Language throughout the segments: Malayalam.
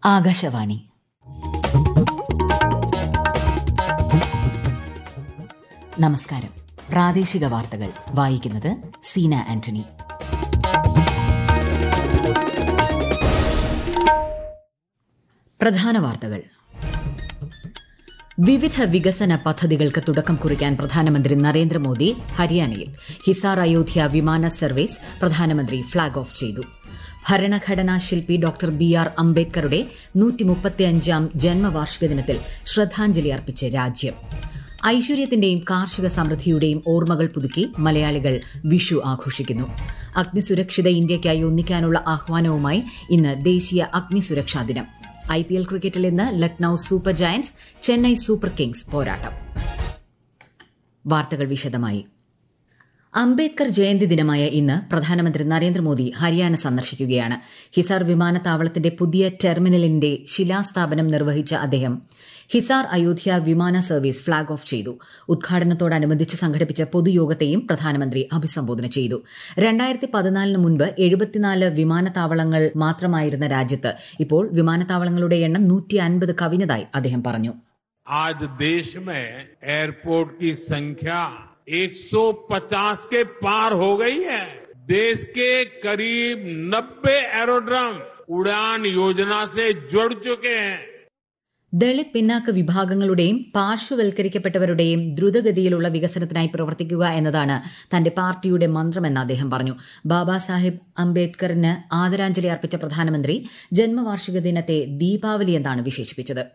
ആകാശവാണി നമസ്കാരം പ്രാദേശിക വാർത്തകൾ വായിക്കുന്നത് സീന ആന്റണി പ്രധാന വാർത്തകൾ വിവിധ വികസന പദ്ധതികൾക്ക് തുടക്കം കുറിക്കാൻ പ്രധാനമന്ത്രി നരേന്ദ്രമോദി ഹരിയാനയിൽ ഹിസാർ അയോധ്യ വിമാന സർവീസ് പ്രധാനമന്ത്രി ഫ്ളാഗ് ഓഫ് ചെയ്തു ഭരണഘടനാ ശില്പി ഡോക്ടർ ബി ആർ അംബേദ്കറുടെ നൂറ്റിമുപ്പത്തിയഞ്ചാം ജന്മവാർഷിക ദിനത്തിൽ ശ്രദ്ധാഞ്ജലി അർപ്പിച്ച് രാജ്യം ഐശ്വര്യത്തിന്റെയും കാർഷിക സമൃദ്ധിയുടെയും ഓർമ്മകൾ പുതുക്കി മലയാളികൾ വിഷു ആഘോഷിക്കുന്നു അഗ്നിസുരക്ഷിത ഇന്ത്യയ്ക്കായി ഒന്നിക്കാനുള്ള ആഹ്വാനവുമായി ഇന്ന് ദേശീയ അഗ്നിസുരക്ഷാ ദിനം ഐ പി എൽ ക്രിക്കറ്റിൽ ഇന്ന് Lucknow Super Giants Chennai Super Kings പോരാട്ടം വാർത്തകൾ വിശദമായി അംബേദ്കർ ജയന്തി ദിനമായ ഇന്ന് പ്രധാനമന്ത്രി നരേന്ദ്രമോദി ഹരിയാന സന്ദർശിക്കുകയാണ് ഹിസാർ വിമാനത്താവളത്തിന്റെ പുതിയ ടെർമിനലിന്റെ ശിലാസ്ഥാപനം നിർവഹിച്ച അദ്ദേഹം ഹിസാർ അയോധ്യ വിമാന സർവീസ് ഫ്ളാഗ് ഓഫ് ചെയ്തു ഉദ്ഘാടനത്തോടനുബന്ധിച്ച് സംഘടിപ്പിച്ച പൊതുയോഗത്തെയും പ്രധാനമന്ത്രി അഭിസംബോധന ചെയ്തു രണ്ടായിരത്തി പതിനാലിന് മുൻപ് എഴുപത്തിനാല് വിമാനത്താവളങ്ങൾ മാത്രമായിരുന്ന രാജ്യത്ത് ഇപ്പോൾ വിമാനത്താവളങ്ങളുടെ എണ്ണം നൂറ്റി അൻപത് കവിഞ്ഞതായി അദ്ദേഹം പറഞ്ഞു आज देश में एयरपोर्ट की संख्या 150 के पार हो गई है देश के करीब 90 एरोड्रम उड़ान योजना से जुड़ चुके हैं ദളിത് പിന്നാക്ക വിഭാഗങ്ങളുടെയും പാർശ്വവൽക്കരിക്കപ്പെട്ടവരുടെയും ദ്രുതഗതിയിലുള്ള വികസനത്തിനായി പ്രവർത്തിക്കുക എന്നതാണ് തന്റെ പാർട്ടിയുടെ മന്ത്രമെന്ന് അദ്ദേഹം പറഞ്ഞു ബാബാ സാഹിബ് അംബേദ്കറിന് ആദരാഞ്ജലി അർപ്പിച്ച പ്രധാനമന്ത്രി ജന്മവാർഷിക ദിനത്തെ ദീപാവലി എന്നാണ് വിശേഷിപ്പിച്ചത്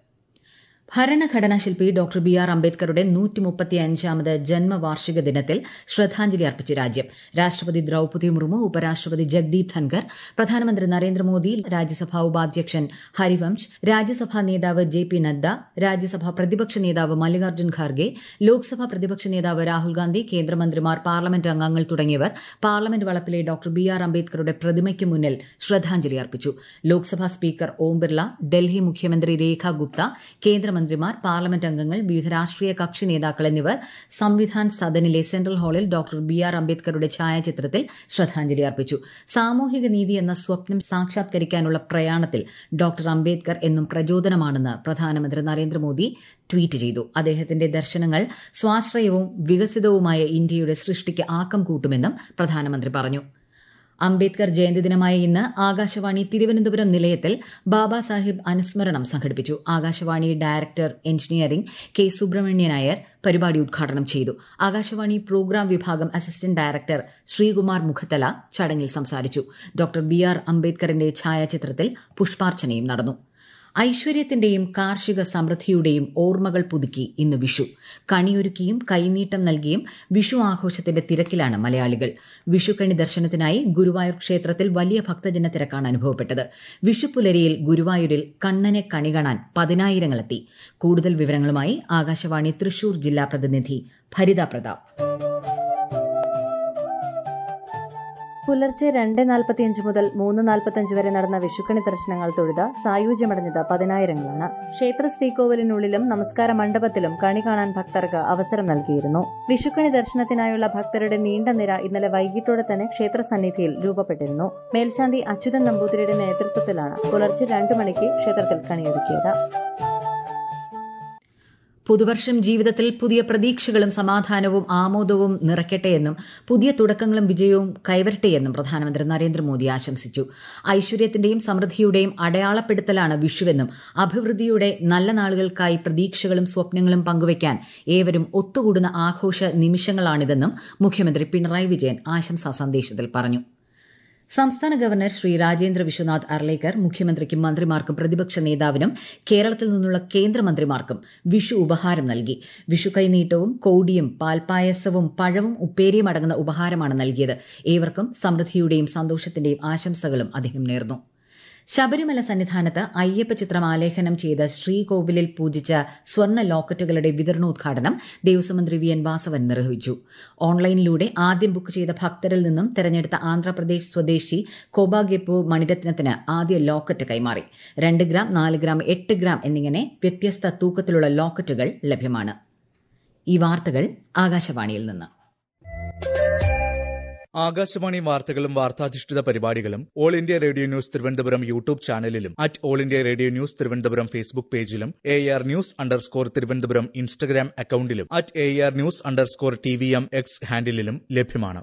ഭരണഘടനാ ശില്പി ഡോക്ടർ ബി ആർ അംബേദ്കറുടെ നൂറ്റിമുപ്പത്തിയഞ്ചാമത് ജന്മവാർഷിക ദിനത്തിൽ ശ്രദ്ധാഞ്ജലി അർപ്പിച്ച് രാജ്യം രാഷ്ട്രപതി ദ്രൌപദി മുർമു ഉപരാഷ്ട്രപതി ജഗ്ദീപ് ധൻഖർ പ്രധാനമന്ത്രി നരേന്ദ്രമോദി രാജ്യസഭാ ഉപാധ്യക്ഷൻ ഹരിവംശ് രാജ്യസഭാ നേതാവ് ജെ പി നദ്ദ രാജ്യസഭാ പ്രതിപക്ഷ നേതാവ് മല്ലികാർജ്ജുൻ ഖാർഗെ ലോക്സഭാ പ്രതിപക്ഷ നേതാവ് രാഹുൽ ഗാന്ധി കേന്ദ്രമന്ത്രിമാർ പാർലമെന്റ് അംഗങ്ങൾ തുടങ്ങിയവർ പാർലമെന്റ് വളപ്പിലെ ഡോക്ടർ ബി ആർ അംബേദ്കറുടെ പ്രതിമയ്ക്ക് മുന്നിൽ ശ്രദ്ധാഞ്ജലി അർപ്പിച്ചു ലോക്സഭാ സ്പീക്കർ ഓം ബിർള ഡൽഹി മുഖ്യമന്ത്രി രേഖ ഗുപ്ത കേന്ദ്രമന്ത്രിമാർ പാർലമെന്റ് അംഗങ്ങൾ വിവിധ രാഷ്ട്രീയ കക്ഷി നേതാക്കൾ എന്നിവർ സംവിധാൻ സദനിലെ സെൻട്രൽ ഹാളിൽ ഡോക്ടർ ബി ആർ അംബേദ്കറുടെ ഛായാചിത്രത്തിൽ ശ്രദ്ധാഞ്ജലി അർപ്പിച്ചു സാമൂഹിക നീതി എന്ന സ്വപ്നം സാക്ഷാത്കരിക്കാനുള്ള പ്രയാണത്തിൽ ഡോക്ടർ അംബേദ്കർ എന്നും പ്രചോദനമാണെന്ന് പ്രധാനമന്ത്രി നരേന്ദ്രമോദി ട്വീറ്റ് ചെയ്തു അദ്ദേഹത്തിന്റെ ദർശനങ്ങൾ സ്വാശ്രയവും വികസിതവുമായ ഇന്ത്യയുടെ സൃഷ്ടിക്ക് ആക്കം കൂട്ടുമെന്നും പ്രധാനമന്ത്രി പറഞ്ഞു അംബേദ്കർ ജയന്തി ദിനമായ ഇന്ന് ആകാശവാണി തിരുവനന്തപുരം നിലയത്തിൽ ബാബാ സാഹിബ് അനുസ്മരണം സംഘടിപ്പിച്ചു Akashvani director engineering K Subramanian Nair പരിപാടി ഉദ്ഘാടനം ചെയ്തു ആകാശവാണി പ്രോഗ്രാം വിഭാഗം അസിസ്റ്റന്റ് ഡയറക്ടർ ശ്രീകുമാർ മുഖത്തല ചടങ്ങിൽ സംസാരിച്ചു ഡോക്ടർ ബി ആർ അംബേദ്കറിന്റെ ഛായാചിത്രത്തിൽ പുഷ്പാർച്ചനയും നടന്നു ഐശ്വര്യത്തിന്റെയും കാർഷിക സമൃദ്ധിയുടെയും ഓർമ്മകൾ പുതുക്കി ഇന്ന് വിഷു കണിയൊരുക്കിയും കൈനീട്ടം നൽകിയും വിഷു ആഘോഷത്തിന്റെ തിരക്കിലാണ് മലയാളികൾ വിഷുക്കണി ദർശനത്തിനായി ഗുരുവായൂർ ക്ഷേത്രത്തിൽ വലിയ ഭക്തജന തിരക്കാണ് അനുഭവപ്പെട്ടത് വിഷുപ്പുലരിയിൽ ഗുരുവായൂരിൽ കണ്ണനെ കണി കാണാൻ പതിനായിരങ്ങളെത്തി കൂടുതൽ വിവരങ്ങളുമായി ആകാശവാണി തൃശൂർ ജില്ലാ പ്രതിനിധി ഭരിത പ്രതാപ് പുലർച്ചെ രണ്ട് നാൽപ്പത്തിയഞ്ച് മുതൽ മൂന്ന് നാൽപ്പത്തഞ്ച് വരെ നടന്ന വിഷുക്കണി ദർശനങ്ങൾ തൊഴുത സായുജ്യമടഞ്ഞത് പതിനായിരങ്ങളാണ് ക്ഷേത്ര ശ്രീകോവിലിനുള്ളിലും നമസ്കാര മണ്ഡപത്തിലും കണി കാണാൻ ഭക്തർക്ക് അവസരം നൽകിയിരുന്നു വിഷുക്കണി ദർശനത്തിനായുള്ള ഭക്തരുടെ നീണ്ട നിര ഇന്നലെ വൈകിട്ടോടെ തന്നെ ക്ഷേത്ര സന്നിധിയിൽ രൂപപ്പെട്ടിരുന്നു മേൽശാന്തി അച്യുതൻ നമ്പൂതിരിയുടെ നേതൃത്വത്തിലാണ് പുലർച്ചെ രണ്ടു മണിക്ക് ക്ഷേത്രത്തിൽ കണിയൊരുക്കിയത് പുതുവർഷം ജീവിതത്തിൽ പുതിയ പ്രതീക്ഷകളും സമാധാനവും ആമോദവും നിറയ്ക്കട്ടെയെന്നും പുതിയ തുടക്കങ്ങളും വിജയവും കൈവരട്ടെയെന്നും പ്രധാനമന്ത്രി നരേന്ദ്രമോദി ആശംസിച്ചു ഐശ്വര്യത്തിന്റെയും സമൃദ്ധിയുടെയും അടയാളപ്പെടുത്തലാണ് വിഷുവെന്നും അഭിവൃദ്ധിയുടെ നല്ല നാളുകൾക്കായി പ്രതീക്ഷകളും സ്വപ്നങ്ങളും പങ്കുവയ്ക്കാൻ ഏവരും ഒത്തുകൂടുന്ന ആഘോഷ നിമിഷങ്ങളാണിതെന്നും മുഖ്യമന്ത്രി പിണറായി വിജയൻ ആശംസാ സന്ദേശത്തിൽ പറഞ്ഞു സംസ്ഥാന ഗവർണർ ശ്രീ രാജേന്ദ്ര വിശ്വനാഥ് അർലേക്കർ മുഖ്യമന്ത്രിക്കും മന്ത്രിമാർക്കും പ്രതിപക്ഷ നേതാവിനും കേരളത്തിൽ നിന്നുള്ള കേന്ദ്രമന്ത്രിമാർക്കും വിഷു ഉപഹാരം നൽകി വിഷു കൈനീട്ടവും കോടിയും പാൽപ്പായസവും പഴവും ഉപ്പേരിയും അടങ്ങുന്ന ഉപഹാരമാണ് നൽകിയത് ഏവർക്കും സമൃദ്ധിയുടെയും സന്തോഷത്തിന്റെയും ആശംസകളും അദ്ദേഹം നേർന്നു ശബരിമല സന്നിധാനത്ത് അയ്യപ്പ ചിത്രം ആലേഖനം ചെയ്ത് ശ്രീകോവിലിൽ പൂജിച്ച സ്വർണ്ണ ലോക്കറ്റുകളുടെ വിതരണോദ്ഘാടനം ദേവസ്വം മന്ത്രി വി എൻ വാസവൻ നിർവഹിച്ചു ഓൺലൈനിലൂടെ ആദ്യം ബുക്ക് ചെയ്ത ഭക്തരിൽ നിന്നും തെരഞ്ഞെടുത്ത ആന്ധ്രാപ്രദേശ് സ്വദേശി കോബാഗെപ്പു മണിരത്നത്തിന് ആദ്യ ലോക്കറ്റ് കൈമാറി രണ്ട് ഗ്രാം നാല് ഗ്രാം എട്ട് ഗ്രാം എന്നിങ്ങനെ വ്യത്യസ്ത തൂക്കത്തിലുള്ള ലോക്കറ്റുകൾ ലഭ്യമാണ് ഈ വാർത്തകൾ ആകാശവാണിയിൽ നിന്ന് ആകാശവാണി വാർത്തകളും വാർത്താധിഷ്ഠിത പരിപാടികളും All India Radio news Thiruvananthapuram YouTube ചാനലിലും at All India Radio news Thiruvananthapuram Facebook പേജിലും A R news underscore Thiruvananthapuram Instagram അക്കൌണ്ടിലും at A R news underscore T V M X ഹാൻഡിലും ലഭ്യമാണ്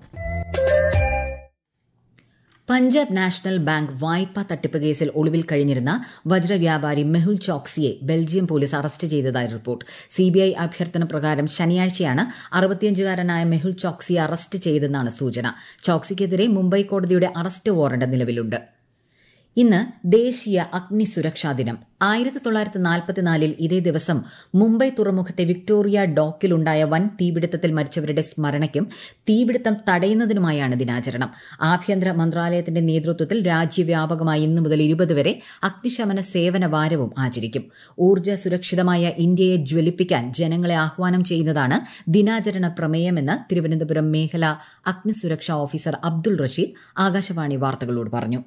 പഞ്ചാബ് നാഷണൽ ബാങ്ക് വായ്പാ തട്ടിപ്പ് കേസിൽ ഒളിവിൽ കഴിഞ്ഞിരുന്ന വജ്രവ്യാപാരി മെഹുൽ ചോക്സിയെ ബെൽജിയം പോലീസ് അറസ്റ്റ് ചെയ്തതായി റിപ്പോർട്ട് സിബിഐ അഭ്യർത്ഥന പ്രകാരം ശനിയാഴ്ചയാണ് അറുപത്തിയഞ്ചുകാരനായ മെഹുൽ ചോക്സിയെ അറസ്റ്റ് ചെയ്തെന്നാണ് സൂചന ചോക്സിക്കെതിരെ മുംബൈ കോടതിയുടെ അറസ്റ്റ് വാറണ്ട് നിലവിലുണ്ട് ഇന്ന് ദേശീയ അഗ്നി സുരക്ഷാ ദിനം ആയിരത്തി തൊള്ളായിരത്തി നാൽപ്പത്തിനാലിൽ ഇതേ ദിവസം മുംബൈ തുറമുഖത്തെ വിക്ടോറിയ ഡോക്കിലുണ്ടായ വൻ തീപിടുത്തത്തിൽ മരിച്ചവരുടെ സ്മരണയ്ക്കും തീപിടുത്തം തടയുന്നതിനുമായാണ് ദിനാചരണം ആഭ്യന്തര മന്ത്രാലയത്തിന്റെ നേതൃത്വത്തിൽ രാജ്യവ്യാപകമായി ഇന്നു മുതൽ ഇരുപത് വരെ അഗ്നിശമന സേവന വാരവും ആചരിക്കും ഊർജ്ജ സുരക്ഷിതമായ ഇന്ത്യയെ ജ്വലിപ്പിക്കാൻ ജനങ്ങളെ ആഹ്വാനം ചെയ്യുന്നതാണ് ദിനാചരണ പ്രമേയമെന്ന് തിരുവനന്തപുരം മേഖലാ അഗ്നിസുരക്ഷാ ഓഫീസർ അബ്ദുൾ റഷീദ് ആകാശവാണി വാർത്തകളോട് പറഞ്ഞു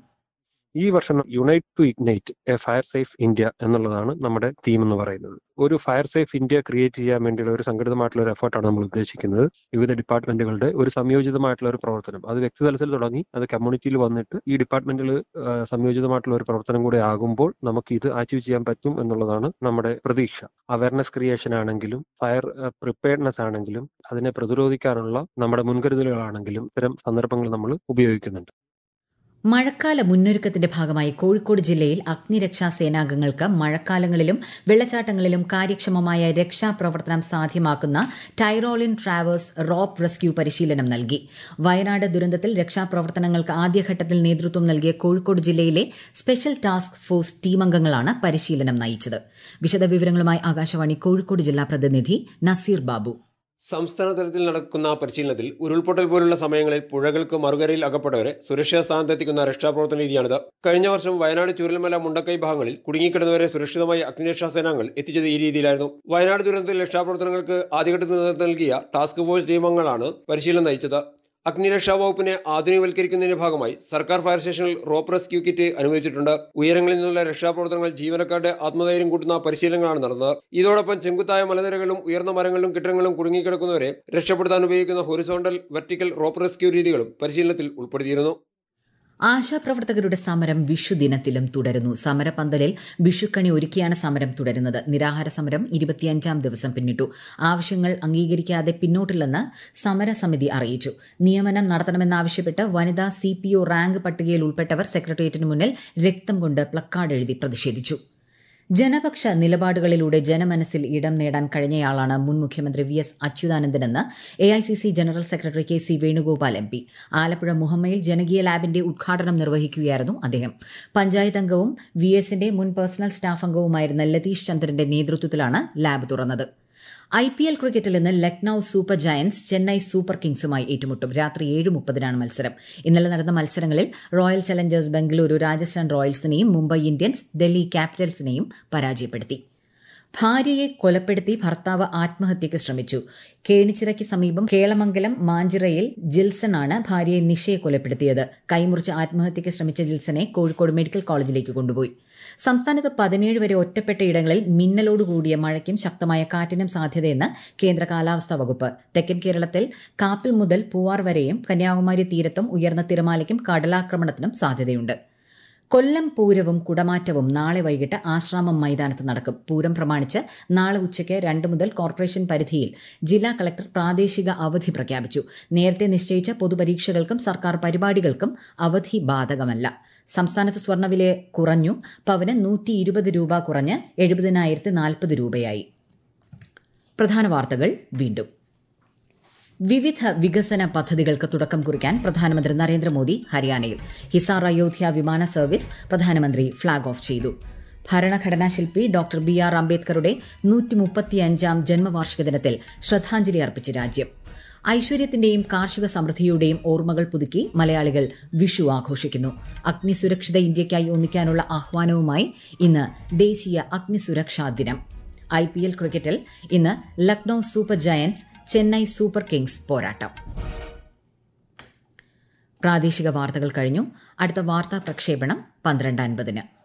ഈ വർഷം unite to ignite a fire safe India എന്നുള്ളതാണ് നമ്മുടെ തീം എന്ന് പറയുന്നത് ഒരു ഫയർ സേഫ് ഇന്ത്യ ക്രിയേറ്റ് ചെയ്യാൻ വേണ്ടിയുള്ള ഒരു സംഘടിതമായിട്ടുള്ള ഒരു എഫേർട്ടാണ് നമ്മൾ ഉദ്ദേശിക്കുന്നത് വിവിധ ഡിപ്പാർട്ട്മെന്റുകളുടെ ഒരു സംയോജിതമായിട്ടുള്ള ഒരു പ്രവർത്തനം അത് വ്യക്തിതലത്തിൽ തുടങ്ങി അത് കമ്മ്യൂണിറ്റിയിൽ വന്നിട്ട് ഈ ഡിപ്പാർട്ട്മെന്റിൽ സംയോജിതമായിട്ടുള്ള ഒരു പ്രവർത്തനം കൂടെ ആകുമ്പോൾ നമുക്ക് ഇത് അച്ചീവ് ചെയ്യാൻ പറ്റും എന്നുള്ളതാണ് നമ്മുടെ പ്രതീക്ഷ അവയർനെസ് ക്രിയേഷൻ ആണെങ്കിലും ഫയർ പ്രിപ്പയർനെസ് ആണെങ്കിലും അതിനെ പ്രതിരോധിക്കാനുള്ള നമ്മുടെ മുൻകരുതലുകളാണെങ്കിലും ഇത്തരം സന്ദർഭങ്ങൾ നമ്മൾ ഉപയോഗിക്കുന്നുണ്ട് മഴക്കാല മുന്നൊരുക്കത്തിന്റെ ഭാഗമായി കോഴിക്കോട് ജില്ലയിൽ അഗ്നിരക്ഷാ സേനാംഗങ്ങൾക്ക് മഴക്കാലങ്ങളിലും വെള്ളച്ചാട്ടങ്ങളിലും കാര്യക്ഷമമായ രക്ഷാപ്രവർത്തനം സാധ്യമാക്കുന്ന ടൈറോളിൻ ട്രാവേഴ്സ് റോപ്പ് റെസ്ക്യൂ പരിശീലനം നൽകി വയനാട് ദുരന്തത്തിൽ രക്ഷാപ്രവർത്തനങ്ങൾക്ക് ആദ്യഘട്ടത്തിൽ നേതൃത്വം നൽകിയ കോഴിക്കോട് ജില്ലയിലെ സ്പെഷ്യൽ ടാസ്ക് ഫോഴ്സ് ടീമംഗങ്ങളാണ് പരിശീലനം നയിച്ചത് വിശദവിവരങ്ങളുമായി ആകാശവാണി കോഴിക്കോട് ജില്ലാ പ്രതിനിധി നസീർ ബാബു സംസ്ഥാന തലത്തിൽ നടക്കുന്ന പരിശീലനത്തിൽ ഉരുൾപൊട്ടൽ പോലുള്ള സമയങ്ങളിൽ പുഴകൾക്ക് മറുകരയിൽ അകപ്പെട്ടവരെ സുരക്ഷിത സ്ഥാനത്തെത്തിക്കുന്ന രക്ഷാപ്രവർത്തന രീതിയാണിത് കഴിഞ്ഞ വർഷം വയനാട് ചുരൽമല മുണ്ടക്കൈ ഭാഗങ്ങളിൽ കുടുങ്ങിക്കിടന്നവരെ സുരക്ഷിതമായി അഗ്നിരക്ഷാ സേനാംഗങ്ങൾ എത്തിച്ചത് ഈ രീതിയിലായിരുന്നു വയനാട് ദുരന്തത്തിൽ രക്ഷാപ്രവർത്തനങ്ങൾക്ക് ആദ്യഘട്ടത്തിൽ നേതൃത്വം നൽകിയ ടാസ്ക് ഫോഴ്സ് ടീമംഗങ്ങളാണ് പരിശീലനം നയിച്ചത് അഗ്നിരക്ഷാ വകുപ്പിനെ ആധുനികവൽക്കരിക്കുന്നതിന്റെ ഭാഗമായി സർക്കാർ ഫയർ സ്റ്റേഷനിൽ റോപ്പ് റെസ്ക്യൂ കിറ്റ് അനുവദിച്ചിട്ടുണ്ട് ഉയരങ്ങളിൽ നിന്നുള്ള രക്ഷാപ്രവർത്തനങ്ങൾ ജീവനക്കാരുടെ ആത്മധൈര്യം കൂട്ടുന്ന പരിശീലനങ്ങളാണ് നടന്നത് ഇതോടൊപ്പം ചെങ്കുത്തായ മലനിരകളിലും ഉയർന്ന മരങ്ങളിലും കെട്ടിടങ്ങളിലും കുടുങ്ങിക്കിടക്കുന്നവരെ രക്ഷപ്പെടുത്താൻ ഉപയോഗിക്കുന്ന ഹൊറിസോണ്ടൽ വെർട്ടിക്കൽ റോപ്പ് റെസ്ക്യൂ രീതികളും പരിശീലനത്തിൽ ഉൾപ്പെടുത്തിയിരുന്നു ആശാപ്രവർത്തകരുടെ സമരം വിഷുദിനത്തിലും തുടരുന്നു സമരപന്തലിൽ വിഷുക്കണി ഒരുക്കിയാണ് സമരം തുടരുന്നത് നിരാഹാര സമരം ഇരുപത്തിയഞ്ചാം ദിവസം പിന്നിട്ടു ആവശ്യങ്ങൾ അംഗീകരിക്കാതെ പിന്നോട്ടില്ലെന്ന് സമരസമിതി അറിയിച്ചു നിയമനം നടത്തണമെന്നാവശ്യപ്പെട്ട് വനിതാ സി പി ഒ റാങ്ക് പട്ടികയിൽ ഉൾപ്പെട്ടവർ സെക്രട്ടേറിയറ്റിന് മുന്നിൽ രക്തം കൊണ്ട് പ്ലക്കാർഡ് എഴുതി പ്രതിഷേധിച്ചു ജനപക്ഷ നിലപാടുകളിലൂടെ ജനമനസ്സിൽ ഇടം നേടാൻ കഴിഞ്ഞയാളാണ് മുൻ മുഖ്യമന്ത്രി വി എസ് അച്യുതാനന്ദനെന്ന് A I C C general secretary K C Venugopal M P Alappuzha മുഹമ്മയിൽ ജനകീയ ലാബിന്റെ ഉദ്ഘാടനം നിർവഹിക്കുകയായിരുന്നു അദ്ദേഹം പഞ്ചായത്ത് അംഗവും വി എസിന്റെ മുൻ പേഴ്സണൽ സ്റ്റാഫ് അംഗവുമായിരുന്ന ലതീഷ് ചന്ദ്രന്റെ നേതൃത്വത്തിലാണ് ലാബ് തുറന്നത് ഐ പി എൽ ക്രിക്കറ്റിൽ ഇന്ന് Lucknow Super Giants Chennai Super കിങ്സുമായി ഏറ്റുമുട്ടും രാത്രി ഏഴ് മുപ്പതിനാണ് മത്സരം ഇന്നലെ നടന്ന മത്സരങ്ങളിൽ റോയൽ ചലഞ്ചേഴ്സ് ബംഗളൂരു രാജസ്ഥാൻ റോയൽസിനെയും മുംബൈ ഇന്ത്യൻസ് ഡൽഹി ക്യാപിറ്റൽസിനെയും പരാജയപ്പെടുത്തി ഭാര്യയെ കൊലപ്പെടുത്തി ഭർത്താവ് ആത്മഹത്യയ്ക്ക് ശ്രമിച്ചു കേണിച്ചിറയ്ക്ക് സമീപം കേളമംഗലം മാഞ്ചിറയിൽ ജിൽസൺ ആണ് ഭാര്യയെ നിഷയെ കൊലപ്പെടുത്തിയത് കൈമുറിച്ച് ആത്മഹത്യയ്ക്ക് ശ്രമിച്ച ജിൽസനെ കോഴിക്കോട് മെഡിക്കൽ കോളേജിലേക്ക് കൊണ്ടുപോയി സംസ്ഥാനത്ത് പതിനേഴ് വരെ ഒറ്റപ്പെട്ട ഇടങ്ങളിൽ മിന്നലോടുകൂടിയ മഴയ്ക്കും ശക്തമായ കാറ്റിനും സാധ്യതയെന്ന് കേന്ദ്ര കാലാവസ്ഥാ വകുപ്പ് തെക്കൻ കേരളത്തിൽ കാപ്പിൽ മുതൽ പൂവാർ വരെയും കന്യാകുമാരി തീരത്തും ഉയർന്ന തിരമാലയ്ക്കും കടലാക്രമണത്തിനും സാധ്യതയുണ്ട് കൊല്ലം പൂരവും കുടമാറ്റവും നാളെ വൈകിട്ട് ആശ്രാമം മൈതാനത്ത് നടക്കും പൂരം പ്രമാണിച്ച് നാളെ ഉച്ചയ്ക്ക് രണ്ട് മുതൽ കോർപ്പറേഷൻ പരിധിയിൽ ജില്ലാ കളക്ടർ പ്രാദേശിക അവധി പ്രഖ്യാപിച്ചു നേരത്തെ നിശ്ചയിച്ച പൊതുപരീക്ഷകൾക്കും സർക്കാർ പരിപാടികൾക്കും അവധി ബാധകമല്ല സംസ്ഥാനത്ത് സ്വർണ്ണവില കുറഞ്ഞു പവന് നൂറ്റി ഇരുപത് രൂപ കുറഞ്ഞ് എഴുപതിനായിരത്തി നാൽപ്പത് രൂപയായി പ്രധാന വാർത്തകൾ വീണ്ടും വിവിധ വികസന പദ്ധതികൾക്ക് തുടക്കം കുറിക്കാൻ പ്രധാനമന്ത്രി നരേന്ദ്രമോദി ഹരിയാനയിൽ ഹിസാർ അയോധ്യ വിമാന സർവീസ് പ്രധാനമന്ത്രി ഫ്ളാഗ് ഓഫ് ചെയ്തു ഭരണഘടനാ ശില്പി ഡോക്ടർ ബി ആർ അംബേദ്കറുടെ നൂറ്റിമുപ്പത്തിയഞ്ചാം ജന്മവാർഷിക ദിനത്തിൽ ശ്രദ്ധാഞ്ജലി അർപ്പിച്ച് രാജ്യം ഐശ്വര്യത്തിന്റെയും കാർഷിക സമൃദ്ധിയുടെയും ഓർമ്മകൾ പുതുക്കി മലയാളികൾ വിഷു ആഘോഷിക്കുന്നു അഗ്നിസുരക്ഷിത ഇന്ത്യയ്ക്കായി ഒന്നിക്കാനുള്ള ആഹ്വാനവുമായി ഇന്ന് ദേശീയ അഗ്നിസുരക്ഷാ ദിനം ഐ പി എൽ ക്രിക്കറ്റിൽ ഇന്ന് Lucknow Super Giants Chennai Super Kings പോരാട്ടം പ്രാദേശിക വാർത്തകൾ കഴിഞ്ഞു അടുത്ത വാർത്താ പ്രക്ഷേപണം പന്ത്രണ്ട് അൻപതിന്